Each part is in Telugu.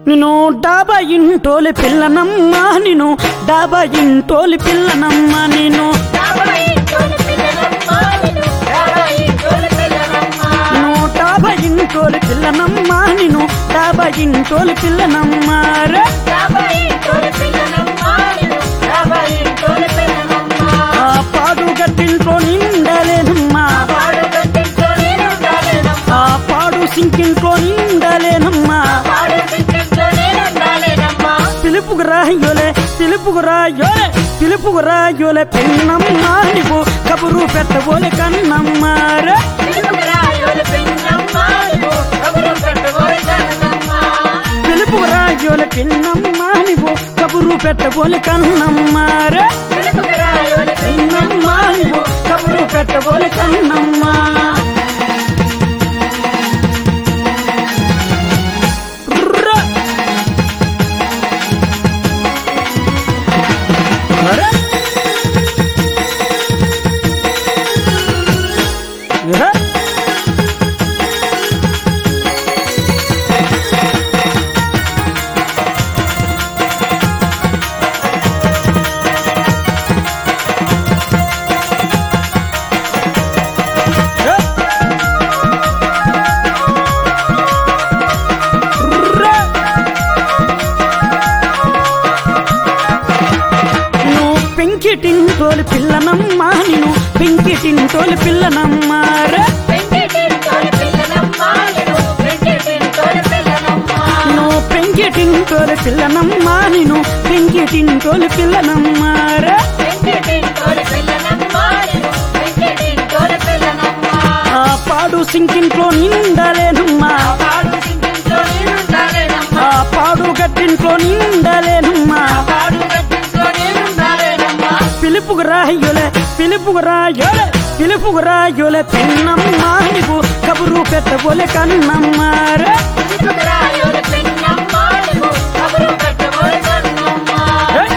నిన్ను డాబా ఇంటోలి పిల్లనమ్మా నిన్ను డాబా ఇంటోలి పిల్లనమ్మా నేను నువ్వు డాబా ఇంటోలి పిల్లనమ్మా నిన్ను డాబా ఇంటోలి పిల్లనమ్మా రే ఆ పాడు గట్టింట్లో నిండలేనమ్మా ఆ పాడు సింకింట్లో నిండలేనమ్మా పిలుపుకు రాయోలే పిలుపుకు రాయోలే పిలుపుకు రాయోలే పెన్నమ్మా నీవు కబురు పెట్టబోలే కన్నమ్మా రే పిలుపుకు రాయోలే పిన్నమ్మా నీవు కబురు పెట్టబోలే కన్నమ్మా రే పిన్నమ్మా నీవు కబురు పెట్టబోలే కన్నమ్మా ర్ర. అరే. ఏ? ఏ? ర్ర. నువ్వు పెంకిటింటోలి పిల్లనమ్మా నేను పెంకిటింటోలి పిల్లనమ్మా రే నువ్వు పెంకిటింటోలి పిల్లనమ్మా నేను పెంకిటింటోలి పిల్లనమ్మా రే ఆ పాడు సింకింట్లో నిండలేనమ్మా ఆ పాడు గట్టింట్లో నిండలేనమ్మా పిలుపుకు రాయోలే పిలుపుకు రాయోలే పిలుపుకు రాయోలే పెన్నమ్మా నీవు కబురు పెట్టబోలే కన్నమ్మా రే ఏ?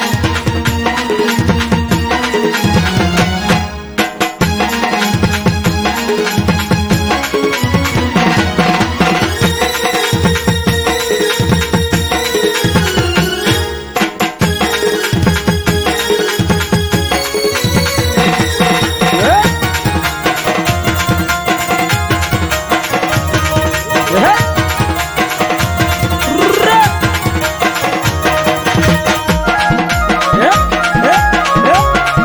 ఏ? ఏ? ర్ర. ఏ? ఏ? ఏ?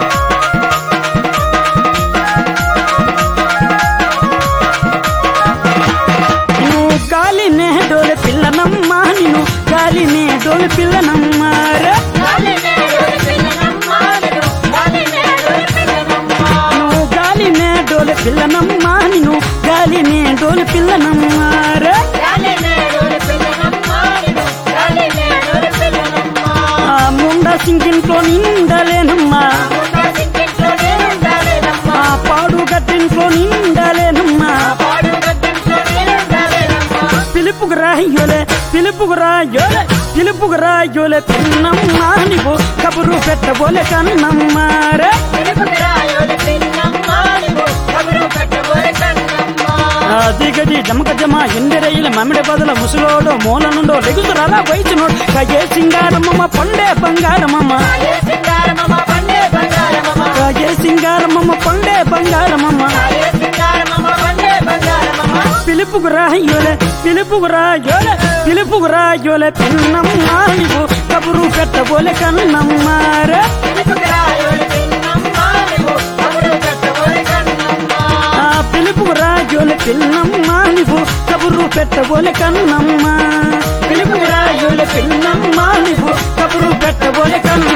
నువ్వు గాలినే డోలు పిల్లనమ్మా నిన్ను గాలినే డోలు పిల్లనమ్మా రే. నువ్వు గాలినే డోలు పిల్లనమ్మా నిన్ను గాలినే డోలు పిల్లనమ్మా రే. ఆ ముండ సింకింట్లో నిండలేనమ్మా ఆ పాడు గట్టింట్లో నిండలేనమ్మా పిలుపుకు రాయోలే పిలుపుకు రాయోలే పిలుపుకు రాయోలే పిన్నమ్మా నీవు కబురు పెట్టబోలే కన్నమ్మా రే. ఆ దిగది జమక జమ ఎండెరయిల మమిడి బదుల ముసలోడు మూల నుండో లెగుతురారా వైచునోడు కయ్యే సింగారమ్మ పండే బంగారమమ్మ కయ్యే సింగారమ్మ పండే బంగారమమ్మ పిలుపుకు రాయోలే పిలుపుకు రాయోలే పిలుపుకు రాయోలే పిన్నమ్మా నీవు కబురు పెట్టబోలే కన్నమ్మా రే. ఆ పిలుపుకు రాయోలే పిన్నమ్మా నీవు కబురు పెట్టబోలే కన్నమ్మా పిలుపుకు రాయోలే పిన్నమ్మా నీవు కబురు పెట్టబోలే కన్నమ్మా